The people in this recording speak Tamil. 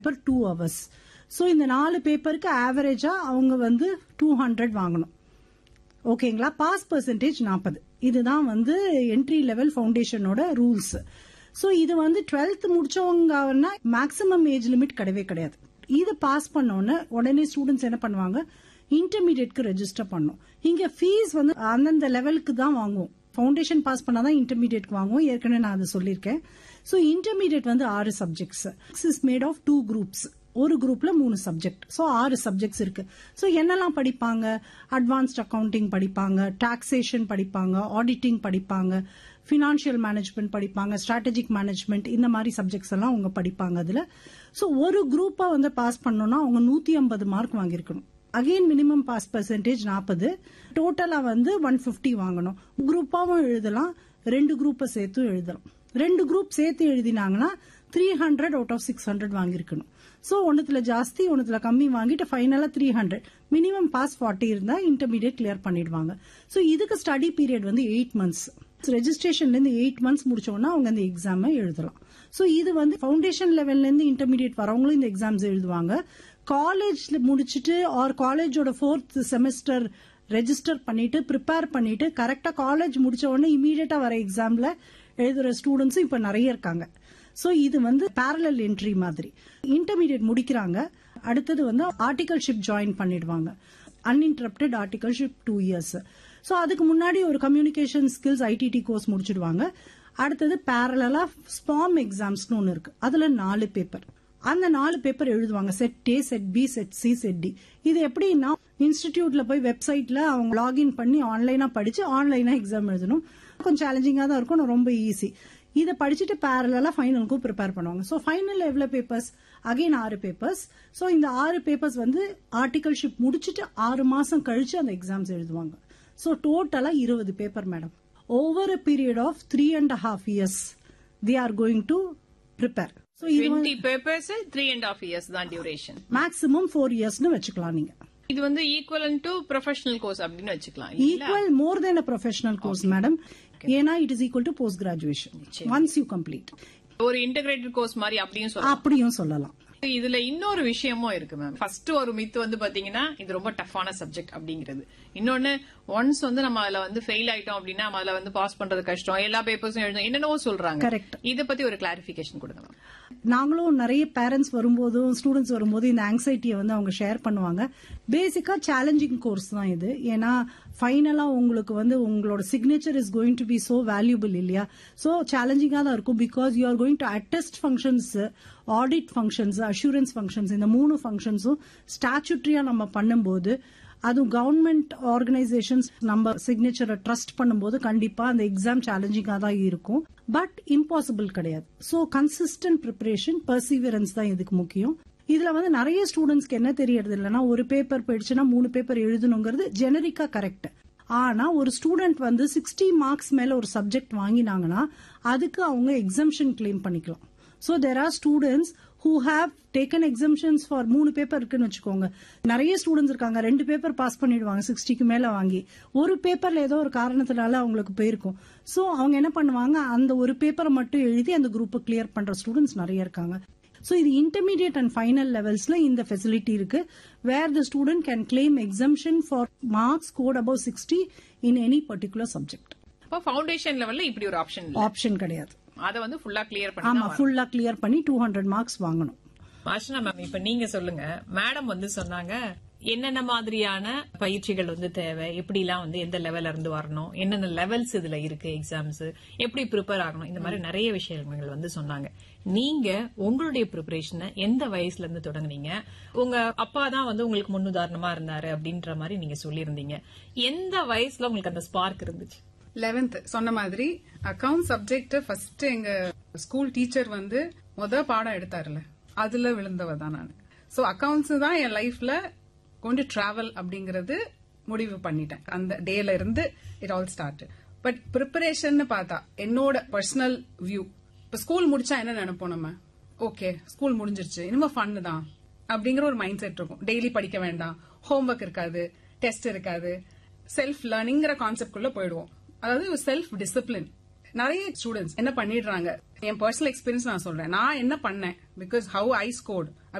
பேப்பர் டூ ஹவர்ஸ் ஸோ இந்த நாலு பேப்பருக்கு ஆவரேஜா அவங்க வந்து டூ ஹண்ட்ரட் வாங்கணும் ஓகேங்களா பாஸ் பர்சன்டேஜ் நாற்பது இதுதான் வந்து என்ட்ரி லெவல் ஃபவுண்டேஷனோட ரூல்ஸ் ஸோ இது வந்து டுவெல்த் முடிச்சவங்கன்னா மேக்ஸிமம் ஏஜ் லிமிட் கிடையவே கிடையாது இது பாஸ் பண்ணோன்னே உடனே ஸ்டூடெண்ட்ஸ் என்ன பண்ணுவாங்க இன்டர்மீடியட்க்கு ரெஜிஸ்டர் பண்ணும் இங்க ஃபீஸ் வந்து அந்தந்த லெவலுக்கு தான் வாங்குவோம் ஃபவுண்டேஷன் பாஸ் பண்ணாதான் இன்டர்மீடியட்க்கு வாங்குவோம் ஏற்கனவே நான் அதை சொல்லியிருக்கேன் ஸோ இன்டர்மீடியட் வந்து ஆறு subjects is made of two groups ஒரு குரூப்ல மூணு சப்ஜெக்ட் ஸோ ஆறு சப்ஜெக்ட்ஸ் இருக்கு ஸோ என்னெல்லாம் படிப்பாங்க அட்வான்ஸ்ட் அக்கவுண்டிங் படிப்பாங்க டாக்ஸேஷன் படிப்பாங்க ஆடிட்டிங் படிப்பாங்க ஃபினான்ஷியல் மேனேஜ்மெண்ட் படிப்பாங்க ஸ்ட்ராட்டஜிக் மேனேஜ்மெண்ட் இந்த மாதிரி சப்ஜெக்ட்ஸ் எல்லாம் அவங்க படிப்பாங்க அதுல ஸோ ஒரு குரூப்பா வந்து பாஸ் பண்ணோம்னா அவங்க நூத்தி ஐம்பது மார்க் வாங்கியிருக்கணும் அகைன் மினிமம் பாஸ் பர்சன்டேஜ் நாற்பது டோட்டலா வந்து ஒன் பிப்டி வாங்கணும் குரூப்பாவும் எழுதலாம் ரெண்டு குரூப்பை சேர்த்தும் எழுதலாம் ரெண்டு குரூப் சேர்த்து எழுதினாங்கன்னா three hundred out of six hundred வாங்கியிருக்கணும் ஸோ ஒன்னுத்துல ஜாஸ்தி ஒன்னுத்துல கம்மி வாங்கிட்டு ஃபைனலா three hundred minimum pass forty இருந்தா இன்டர்மீடியட் கிளியர் பண்ணிடுவாங்க ஸோ இதுக்கு ஸ்டடி பீரியட் வந்து எயிட் மந்த்ஸ் ரெஜிஸ்ட்ரேஷன்ல இருந்து எயிட் மந்த்ஸ் முடிச்சோம்னா அவங்க அந்த எக்ஸாமை எழுதலாம் ஸோ இது வந்து ஃபவுண்டேஷன் லெவல்ல இருந்து இன்டர்மீடியட் வரவங்களும் இந்த எக்ஸாம்ஸ் எழுதுவாங்க காலேஜ்ல முடிச்சுட்டு ஆர் காலேஜோட ஃபோர்த் செமஸ்டர் ரெஜிஸ்டர் பண்ணிட்டு ப்ரிப்பேர் பண்ணிட்டு கரெக்டா காலேஜ் முடிச்ச உடனே இமீடியட்டா வர எக்ஸாம்ல எழுதுற ஸ்டூடெண்ட்ஸும் இப்ப நிறைய இருக்காங்க சோ இது வந்து பேரலல் என்ட்ரி மாதிரி இன்டர்மீடியட் முடிக்கிறாங்க அடுத்தது வந்து ஆர்டிகல்ஷிப் ஜாயின் பண்ணிடுவாங்க uninterrupted articleship two years so அதுக்கு முன்னாடி ஒரு கம்யூனிகேஷன் ஸ்கில்ஸ் ஐடிடி கோர்ஸ் முடிச்சிடுவாங்க அடுத்தது பேரலா ஸ்பாம் எக்ஸாம்ஸ்னு ஒன்னு இருக்கு அதுல நாலு பேப்பர் அந்த நாலு பேப்பர் எழுதுவாங்க set A set B set C set D இது எப்படின்னா இன்ஸ்டிடியூட்ல போய் வெப்சைட்ல அவங்க லாகின் பண்ணி ஆன்லைனா படிச்சு ஆன்லைனா எக்ஸாம் எழுதணும் கொஞ்சம் சேலஞ்சிங்கா தான் இருக்கும் ரொம்ப ஈஸி இதை படிச்சுட்டு பேரலா ஃபைனலுக்கும் ப்ரிப்பேர் பண்ணுவாங்க ஸோ ஃபைனல் எவ்வளவு பேப்பர்ஸ் அகைன் ஆறு பேப்பர்ஸ் ஸோ இந்த ஆறு பேப்பர்ஸ் வந்து ஆர்டிகல்ஷிப் முடிச்சுட்டு ஆறு மாசம் கழிச்சு அந்த எக்ஸாம்ஸ் எழுதுவாங்க ஸோ டோட்டலா இருபது paper madam over a period of three and half years the are going to prepare so இது twenty papers three and half years தான் டியூரேஷன் மேக்ஸிமம் ஃபோர் இயர்ஸ்னு வச்சுக்கலாம் நீங்க இது வந்து ஈக்குவல் டு ப்ரொஃபஷனல் கோர்ஸ் அப்படின்னு வச்சுக்கலாம் இல்லைங்களா? Equal more then a professional course madam ஏன்னா it is equal to post graduation once you complete ஒரு இன்டகிரேட்டட் கோர்ஸ் மாதிரி அப்படியும் சொல்லலாம் அப்படியும் சொல்லலாம் இதுல இன்னொரு விஷயமும் இருக்கு மேம் ஃபர்ஸ்ட் ஒரு மித்து வந்து பாத்தீங்கன்னா இது ரொம்ப டஃப்பான சப்ஜெக்ட் அப்படிங்கிறது இன்னொன்னு ஒன்ஸ் வந்து நம்ம அதுல வந்து ஃபெயில் ஆயிட்டோம் அப்படின்னா நம்ம அதுல வந்து பாஸ் பண்றது கஷ்டம் எல்லா பேப்பர்ஸும் எழுதணும் என்னென்னவோ சொல்றாங்க Correct. இத பத்தி ஒரு கிளாரிபிகேஷன் கொடுங்க மேம் நாங்களும் நிறைய பேரண்ட்ஸ் வரும்போதும் ஸ்டூடெண்ட்ஸ் வரும்போது இந்த ஆங்ஸைட்டியை வந்து அவங்க ஷேர் பண்ணுவாங்க பேசிக்கா சேலஞ்சிங் கோர்ஸ் தான் இது ஏன்னா ஃபைனலா உங்களுக்கு வந்து உங்களோட signature is going to be so valuable இல்லையா சோ சேலஞ்சிங்கா தான் இருக்கும் because you are going to attest functions audit functions assurance functions இந்த மூணு ஃபங்க்ஷன்ஸும் ஸ்டாச்சுட்ரியா நம்ம பண்ணும்போது அதுவும் கவர்மெண்ட் ஆர்கனைசேஷன்ஸ் நம்ம சிக்னேச்சரை ட்ரஸ்ட் பண்ணும்போது கண்டிப்பா அந்த எக்ஸாம் சேலஞ்சிங்கா தான் இருக்கும் பட் இம்பாசிபிள் கிடையாது சோ கன்சிஸ்டன்ட் ப்ரிப்பரேஷன் பர்சீவியரன்ஸ் தான் இதுக்கு முக்கியம் இதுல வந்து நிறைய ஸ்டூடெண்ட்ஸ்க்கு என்ன தெரியறது இல்லைன்னா ஒரு பேப்பர் போயிடுச்சுன்னா மூணு பேப்பர் எழுதணுங்கிறது ஜெனரிக்கா கரெக்ட் ஆனா ஒரு ஸ்டூடெண்ட் வந்து சிக்ஸ்டி மார்க்ஸ் மேல ஒரு சப்ஜெக்ட் வாங்கினாங்கன்னா அதுக்கு அவங்க எக்ஸம்ஷன் கிளைம் பண்ணிக்கலாம் so there are students who have taken exemptions for மூணு பேப்பர் இருக்குன்னு வச்சுக்கோங்க நிறைய ஸ்டூடெண்ட்ஸ் இருக்காங்க ரெண்டு பேப்பர் பாஸ் பண்ணிடுவாங்க சிக்ஸ்டிக்கு மேல வாங்கி ஒரு பேப்பர்ல ஏதோ ஒரு காரணத்தினால அவங்களுக்கு போயிருக்கும் சோ அவங்க என்ன பண்ணுவாங்க அந்த ஒரு பேப்பரை மட்டும் எழுதி அந்த குரூப்பை கிளியர் பண்ற ஸ்டூடெண்ட்ஸ் நிறைய இருக்காங்க சோ இது இன்டர்மீடியட் அண்ட் ஃபைனல் லெவல்ஸ்ல இந்த ஃபெசிலிட்டி இருக்கு where the student can claim exemption for marks got above sixty in any particular subject இப்போ ஃபவுண்டேஷன் லெவல்ல இப்படி ஒரு ஆப்ஷன் இல்ல ஆப்ஷன் கிடையாது அத வந்து ஃபுல்லா கிளியர் பண்ணி ஆமா தான் ஃபுல்லா கிளியர் பண்ணி டூ ஹண்ட்ரட் மார்க்ஸ் வாங்கணும் மாஷனா மேம் இப்ப நீங்க சொல்லுங்க மேடம் வந்து சொன்னாங்க என்னென்ன மாதிரியான பயிற்சிகள் வந்து தேவை எப்படிலாம் வந்து எந்த லெவல்ல இருந்து வரணும் என்னென்ன லெவல்ஸ் இதுல இருக்கு எக்ஸாம்ஸ் எப்படி ப்ரிப்பேர் ஆகணும் இந்த மாதிரி நிறைய விஷயங்கள் வந்து சொன்னாங்க நீங்க உங்களுடைய ப்ரிப்பரேஷனை எந்த வயசுல இருந்து தொடங்குனீங்க உங்க அப்பா தான் வந்து உங்களுக்கு முன்னுதாரணமா இருந்தாரு அப்படின்ற மாதிரி நீங்க சொல்லியிருந்தீங்க எந்த வயசுல உங்களுக்கு அந்த ஸ்பார்க் இருந்துச்சு லெவன்த் சொன்ன மாதிரி அக்கவுண்ட் சப்ஜெக்ட் ஃபர்ஸ்ட் எங்க ஸ்கூல் டீச்சர் வந்து முத பாடம் எடுத்தாருல அதுல விழுந்தவ தான் நான் சோ அக்கவுண்ட்ஸ் தான் என் லைஃப்ல கொண்டு டிராவல் அப்படிங்கறது முடிவு பண்ணிட்டேன் அந்த டேல இருந்து it all start but preparation பார்த்தா என்னோட பர்சனல் வியூ இப்ப ஸ்கூல் முடிச்சா என்ன நினைப்போம் நம்ம ஓகே ஸ்கூல் முடிஞ்சிருச்சு இனிமே ஃபன்னு தான் அப்படிங்கிற ஒரு மைண்ட் செட் இருக்கும் டெய்லி படிக்க வேண்டாம் ஹோம்ஒர்க் இருக்காது டெஸ்ட் இருக்காது செல்ஃப் லேர்னிங்கிற கான்செப்ட் குள்ள போயிடுவோம் அதாவது செல்ஃப் டிசிப்ளின் நிறைய ஸ்டூடெண்ட்ஸ் என்ன பண்ணிடுறாங்க என் பர்சனல் எக்ஸ்பீரியன்ஸ் நான் சொல்றேன் நான் என்ன பண்ணேன் பிகாஸ் ஹவு ஐ ஸ்கோர்ட்